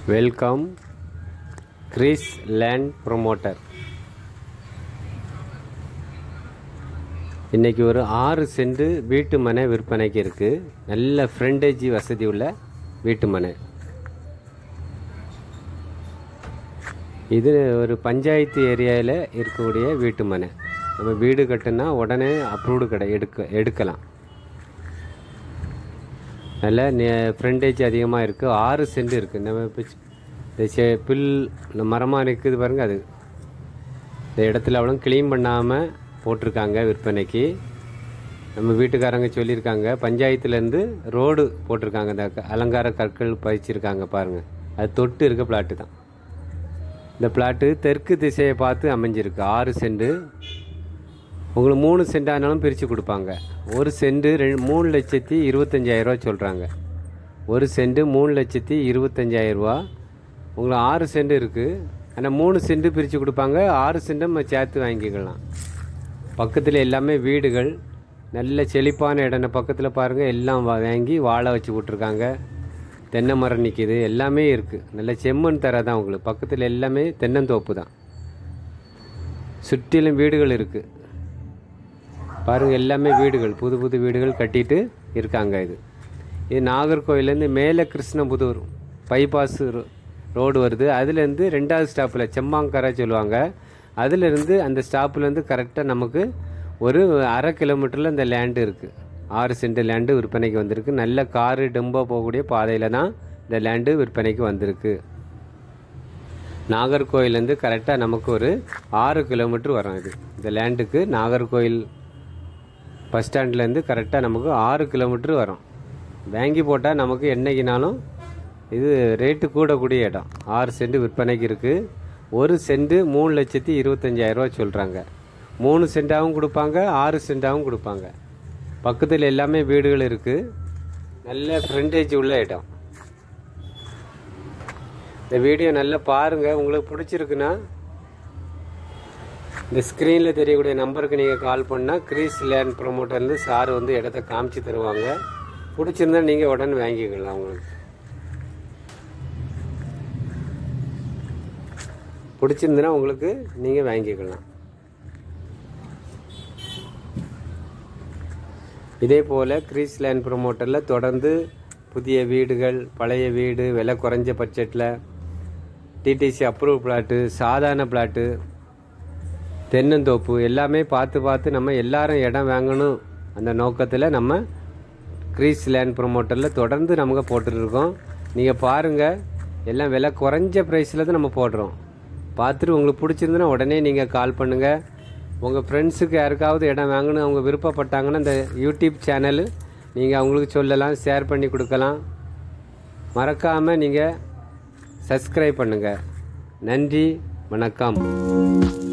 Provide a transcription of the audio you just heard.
welcome Chris land promoter இன்றைக்கி ஒரு ஆறு சென்ட் வீட்டு மனை விற்பனைக்கு இருக்குது நல்ல ஃப்ரண்டேஜ் வசதி உள்ள வீட்டு மனை இது ஒரு பஞ்சாயத்து ஏரியாவில் இருக்கக்கூடிய வீட்டு மனை நம்ம வீடு கட்டுனா உடனே அப்ரூவ்டு கடை எடுக்க எடுக்கலாம் நல்ல ஃப்ரண்டேஜ் அதிகமாக இருக்குது ஆறு சென்ட் இருக்குது நம்ம இப்போ சி- இந்த செ புல் இந்த மரமாக இருக்குது பாருங்க அது இந்த இடத்துல அவ்வளோ க்ளீன் பண்ணாமல் போட்டிருக்காங்க விற்பனைக்கு நம்ம வீட்டுக்காரங்க சொல்லியிருக்காங்க பஞ்சாயத்துலேருந்து ரோடு போட்டிருக்காங்க இந்த க- அலங்கார கற்கள் பதிச்சிருக்காங்க பாருங்கள் அது தொட்டு இருக்க பிளாட்டு தான் இந்த பிளாட்டு தெற்கு திசையை பார்த்து அமைஞ்சிருக்கு ஆறு சென்ட் உங்களுக்கு மூணு சென்ட் ஆனாலும் பிரித்து கொடுப்பாங்க ஒரு சென்ட் ரெண்டு மூணு லட்சத்தி இருபத்தஞ்சாயிரரூவா சொல்கிறாங்க ஒரு சென்ட் மூணு லட்சத்தி இருபத்தஞ்சாயிரரூவா உங்களுக்கு ஆறு சென்ட் இருக்குது ஆனால் மூணு சென்ட் பிரித்து கொடுப்பாங்க ஆறு சென்ட் நம்ம சேர்த்து வாங்கிக்கலாம் பக்கத்தில் எல்லாமே வீடுகள் நல்ல செழிப்பான இடம் பக்கத்தில் பாருங்கள் எல்லாம் வா- வாங்கி வாழை வச்சு விட்ருக்காங்க தென்னை மரம் நிற்கிது எல்லாமே இருக்குது நல்ல செம்மண் தர தான் உங்களுக்கு பக்கத்தில் எல்லாமே தென்னந்தோப்பு தான் சுற்றிலும் வீடுகள் இருக்குது பாருங்கள் எல்லாமே வீடுகள் புது புது வீடுகள் கட்டிட்டு இருக்காங்க இது இது நாகர்கோவிலேருந்து மேலே கிருஷ்ணபுதூர் பைபாஸ் ரோ- ரோடு வருது அதுலேருந்து ரெண்டாவது ஸ்டாப்பில் செம்மாங்கரை சொல்லுவாங்க அதுலேருந்து அந்த ஸ்டாப்லேருந்து கரெக்டாக நமக்கு ஒரு அரை கிலோமீட்டரில் இந்த லேண்டு இருக்குது ஆறு சென்ட் லேண்டு விற்பனைக்கு வந்திருக்கு நல்ல காரு டெம்போ போகக்கூடிய பாதையில் தான் இந்த லேண்டு விற்பனைக்கு வந்திருக்கு நாகர்கோயிலேருந்து கரெக்டாக நமக்கு ஒரு ஆறு கிலோமீட்டர் வரும் இது இந்த லேண்டுக்கு நாகர்கோயில் பஸ் ஸ்டாண்ட்லேருந்து கரெக்டாக நமக்கு ஆறு கிலோமீட்டர் வரும் வாங்கி போட்டால் நமக்கு என்னைக்குனாலும் இது ரேட்டு கூடக்கூடிய இடம் ஆறு சென்ட் விற்பனைக்கு இருக்குது ஒரு சென்ட் மூணு லட்சத்தி இருபத்தஞ்சாயிரரூவா சொல்கிறாங்க மூணு சென்டாகவும் கொடுப்பாங்க ஆறு சென்டாகவும் கொடுப்பாங்க பக்கத்தில் எல்லாமே வீடுகள் இருக்குது நல்ல ஃப்ரண்டேஜ் உள்ள இடம் இந்த வீடியோ நல்லா பாருங்கள் உங்களுக்கு பிடிச்சிருக்குன்னா இந்த ஸ்க்ரீனில் தெரியக்கூடிய நம்பருக்கு நீங்கள் கால் பண்ணால் கிரீஸ் லேண்ட் ப்ரொமோட்டர்லேருந்து சார் வந்து இடத்த காமிச்சு தருவாங்க பிடிச்சிருந்தா நீங்கள் உடனே வாங்கிக்கலாம் உங்களுக்கு பிடிச்சிருந்துன்னா உங்களுக்கு நீங்கள் வாங்கிக்கலாம் இதே போல் கிரீஸ் லேண்ட் ப்ரொமோட்டரில் தொடர்ந்து புதிய வீடுகள் பழைய வீடு விலை குறைஞ்ச பட்ஜெட்டில் டிடிசி அப்ரூவ் பிளாட்டு சாதாரண பிளாட்டு தென்னந்தோப்பு எல்லாமே பார்த்து பார்த்து நம்ம எல்லாரும் இடம் வாங்கணும் அந்த நோக்கத்தில் நம்ம கிரீஸ் லேண்ட் ப்ரொமோட்டரில் தொடர்ந்து நமக்கு போட்டுருக்கோம் நீங்கள் பாருங்கள் எல்லாம் விலை குறைஞ்ச ப்ரைஸில் தான் நம்ம போடுறோம் பார்த்துட்டு உங்களுக்கு பிடிச்சிருந்துன்னா உடனே நீங்கள் கால் பண்ணுங்கள் உங்கள் ஃப்ரெண்ட்ஸுக்கு யாருக்காவது இடம் வாங்கணும் அவங்க விருப்பப்பட்டாங்கன்னா இந்த யூடியூப் சேனல் நீங்கள் அவங்களுக்கு சொல்லலாம் ஷேர் பண்ணி கொடுக்கலாம் மறக்காமல் நீங்கள் சப்ஸ்கிரைப் பண்ணுங்கள் நன்றி வணக்கம்